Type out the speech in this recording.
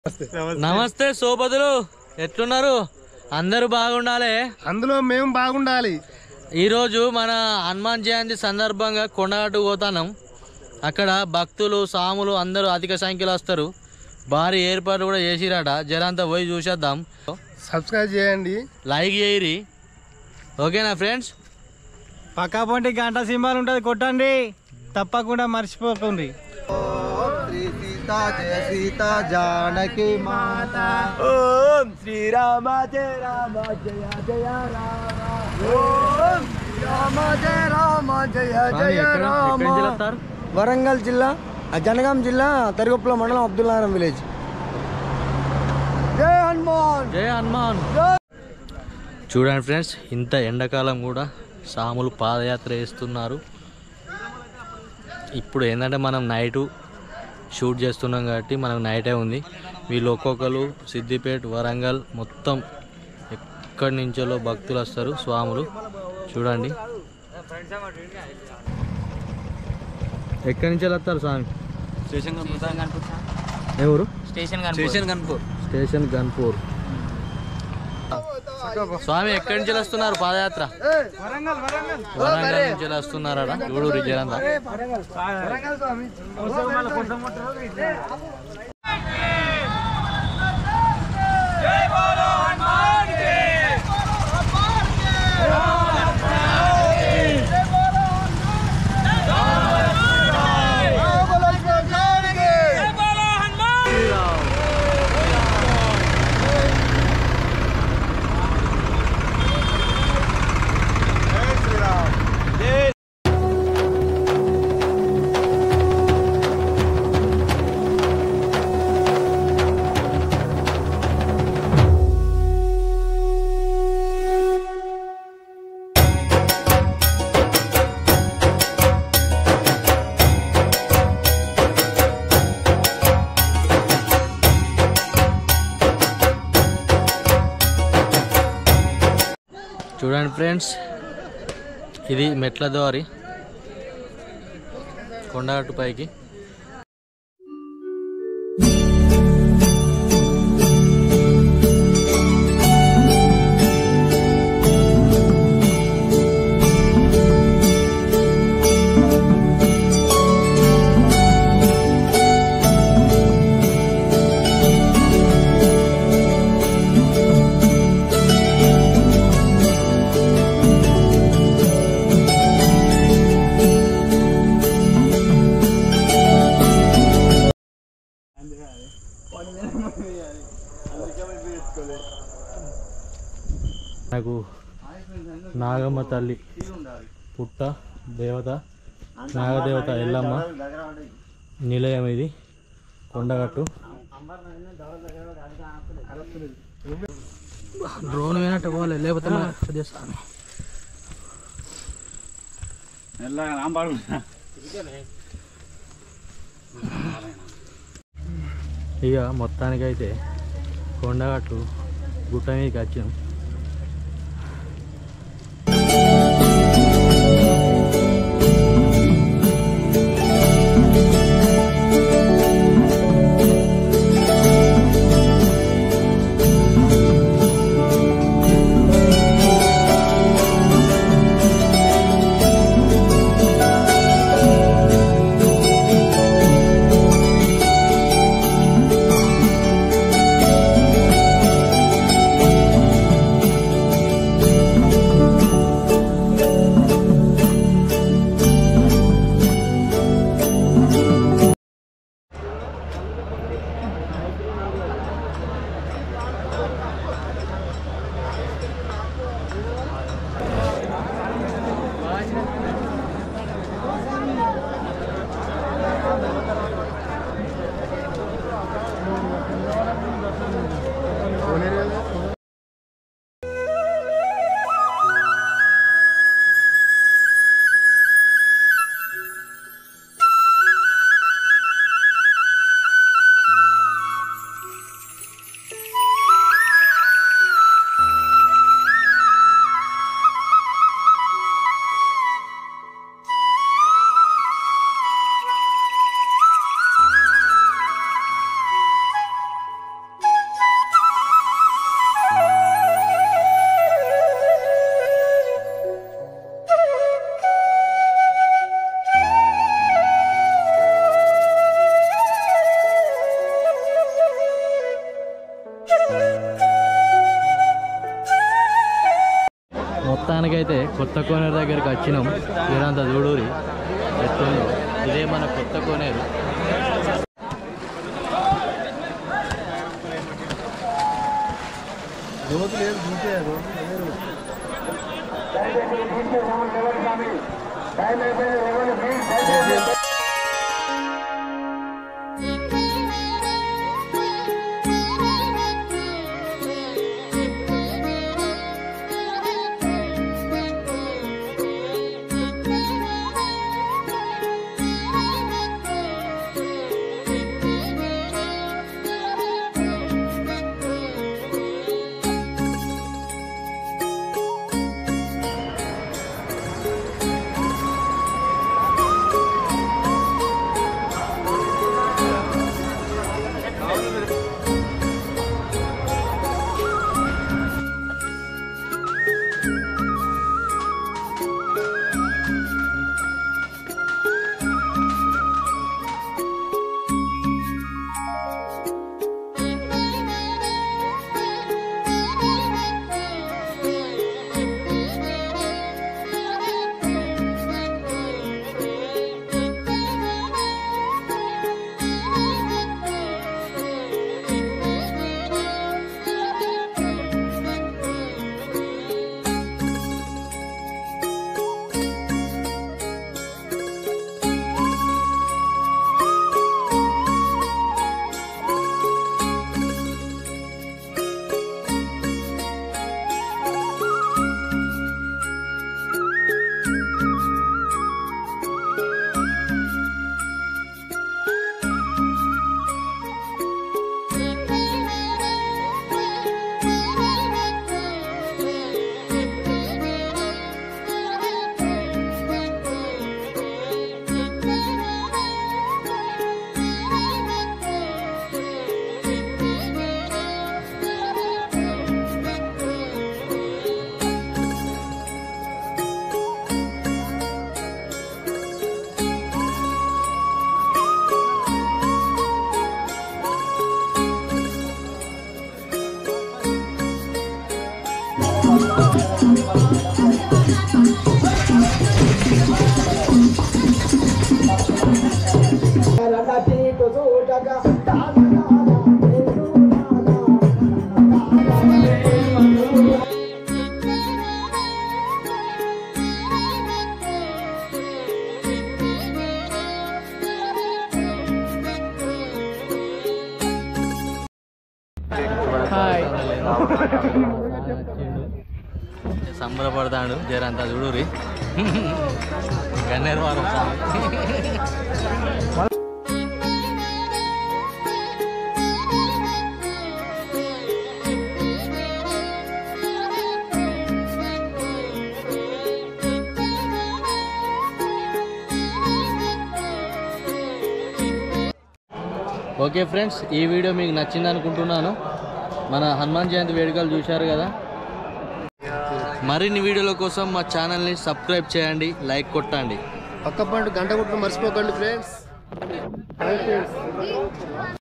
నమస్తే సోపదులు ఎట్లున్నారు అందరూ బాగుండాలి అందులో మేము బాగుండాలి ఈరోజు మన హనుమాన్ జయంతి సందర్భంగా కొండగట్టు పోతానం అక్కడ భక్తులు సాములు అందరూ అధిక సంఖ్యలో వస్తారు భారీ ఏర్పాటు కూడా చేసిరట జరంతా పోయి చూసేద్దాం సబ్స్క్రైబ్ చేయండి లైక్ చేయరి ఓకేనా ఫ్రెండ్స్ పక్కా పొంటి గంట సింబల్ ఉంటుంది కొట్టండి తప్పకుండా మర్చిపోకండి శ్రీ సీత జయ సీత జానకి మాత ఓం శ్రీరామ జయ రామ జయ జయ రామ ఓం శ్రీరామ జయ రామ జయ జయ రామ వరంగల్ జిల్లా ఆ జనగాం జిల్లా తరిగొప్పల మండలం అబ్దుల్లారం విలేజ్ జై హనుమాన్ జయ హనుమాన్ చూడండి ఫ్రెండ్స్ ఇంత ఎండాకాలం కూడా సాములు పాదయాత్ర చేస్తున్నారు ఇప్పుడు ఏంటంటే మనం నైటు షూట్ చేస్తున్నాం కాబట్టి మనకు నైటే ఉంది వీళ్ళు ఒక్కొక్కరు సిద్దిపేట వరంగల్ మొత్తం ఎక్కడి నుంచో భక్తులు వస్తారు స్వాములు చూడండి ఎక్కడి నుంచి వస్తారు స్వామి ఎవరు స్టేషన్ కనుపూర్ స్టేషన్ గన్పూర్ స్వామి ఎక్కడి నుంచి వస్తున్నారు పాదయాత్ర వరంగల్ నుంచి వస్తున్నారట చూడు రిజరంతా చూడండి ఫ్రెండ్స్ ఇది మెట్ల దారి కొండగట్టు పైకి నాకు నాగమ్మ తల్లి పుట్ట దేవత నాగదేవత ఎల్లమ్మ నిలయం ఇది కొండగట్టు డ్రోన్ పోయినట్టు పోలే లేకపోతే చేస్తాను ఇక మొత్తానికైతే కొండగట్టు గుట్ట మీదకి వచ్చాం మొత్తానికైతే కొత్త కోనేరు దగ్గరికి వచ్చినాం మీరంతా చూడూరి ఎట్లుందో ఇదే మన కొత్త కోనేరు సంబరపడతాడు జరంతా చూడురి గన్నేరు వారం ఓకే ఫ్రెండ్స్ ఈ వీడియో మీకు నచ్చింది అనుకుంటున్నాను మన హనుమాన్ జయంతి వేడుకలు చూశారు కదా మరిన్ని వీడియోల కోసం మా ఛానల్ని సబ్స్క్రైబ్ చేయండి లైక్ కొట్టండి పక్క పండు గంట కొట్టడం మర్చిపోకండి ఫ్రెండ్స్